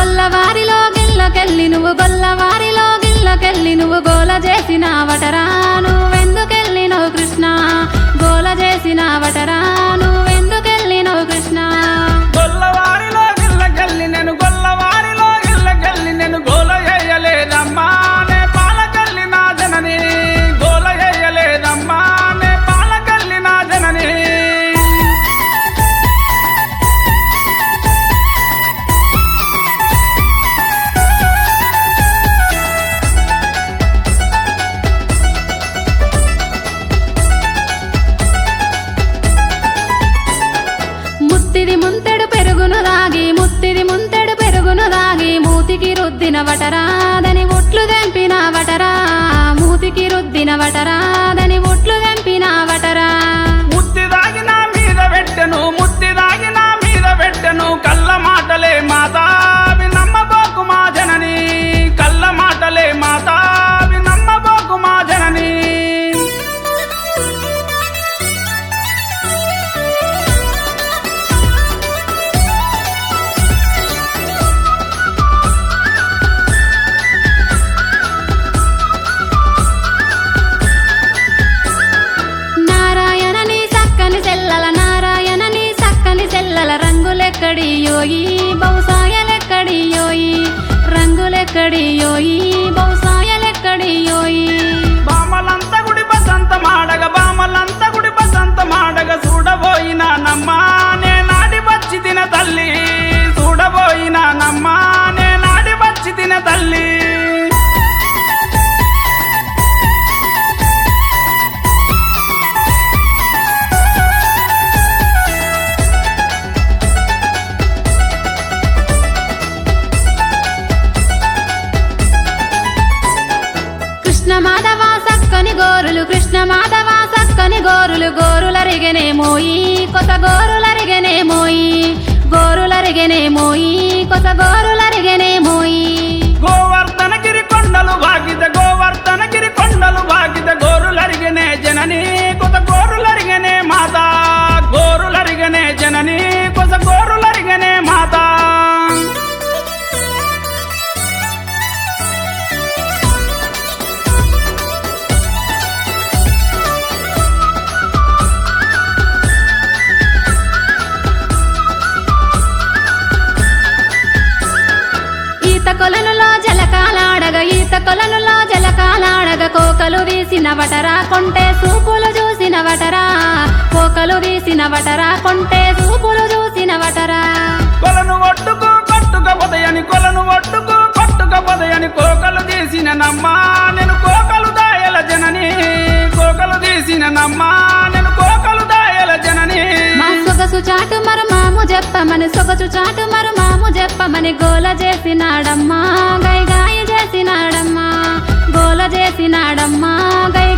గొల్లవారిలో గిల్లకెళ్ళి నువ్వు గొల్లవారిలో గిల్లకెళ్ళి నువ్వు గోల చేసిన వటరా నువ్వెందుకెళ్ళినవు కృష్ణ గోల చేసిన వటరా నువ్వెందుకెళ్ళినవు కృష్ణ గొల్లవారిలో గిల్లకెళ్ళి నేను గొల్లవారిలో గిల్లకెళ్ళి నేను గోల చేయలేదమ్మా నే పాలకెళ్ళి నా జనని గోల చేయలేదమ్మా నే పాలకెళ్ళి నా జనని ముత్తిది ముంతెడు పెరుగును దాగి ముత్తిది ముంతెడు పెరుగును దాగి మూతికి రుద్దిన వటరాదని ఒట్లు తెంపిన వటరా మూతికి రుద్దిన వటరాదని ఒట్లు తెంపిన వటరా ముత్తి దాగి నా మీద పెట్టెను ముత్తి దాగి నా మీద పెట్టెను కళ్ళ మాటలే మాత అవి నమ్మబోకు మా జనని కళ్ళ మాటలే మాత అవి నమ్మబోకు మా జనని నారాయణని సక్కని సెల్లల నారాయణని సక్కని సెల్లల రంగులెక్కడి యోయి బహుసాయలెక్కడి యోయి రంగులెక్కడి యోయి బహుసాయలెక్కడి యోయి బామలంత గుడి బసంత మాడగ బామలంత గుడి బసంత మాడగ చూడబోయిన నమ్మా నే నాడి వచ్చి తిన తల్లి చూడబోయిన నమ్మా నే నాడి వచ్చి తిన తల్లి కృష్ణ మాధవ సక్కని గోరులు కృష్ణ మాధవ సక్కని గోరులు గోరులరిగనే మోయి కొత్త గోరులరిగనే మోయి గోరులరిగనే మోయి కొత్త గోరులరిగనే మోయి గోవర్ధనగిరి కొండలు బాగిద గోవర్ధనగిరి కొండలు బాగిద గోరులరిగనే జనని కొత్త గోరులరిగనే మాత గోరులరిగనే జనని కొత్త గోరులరిగనే మాత ఈత కొలనులో జలకాలాడగ ఈత కొలనులో జలకాలాడగ కోకలు వీసిన వటరా కొంటే సూపులు చూసిన వటరా కోకలు వీసిన వటరా కొంటే సూపులు చూసిన వటరా కొలను ఒట్టుకు కొట్టుకపోతాయని కొలను ఒట్టుకు కొట్టుకపోతాయని కోకలు తీసిన నమ్మా నేను కోకలు దాయల జనని కోకలు తీసిన నమ్మా నేను కోకలు దాయల జనని మా సొగసు చాటు మరు మాము చెప్పమని సొగసు చాటు మరు మాము చెప్పమని గోల చేసినాడమ్మా గై గాయ చేసినాడమ్మా గోల చేసినాడమ్మా గై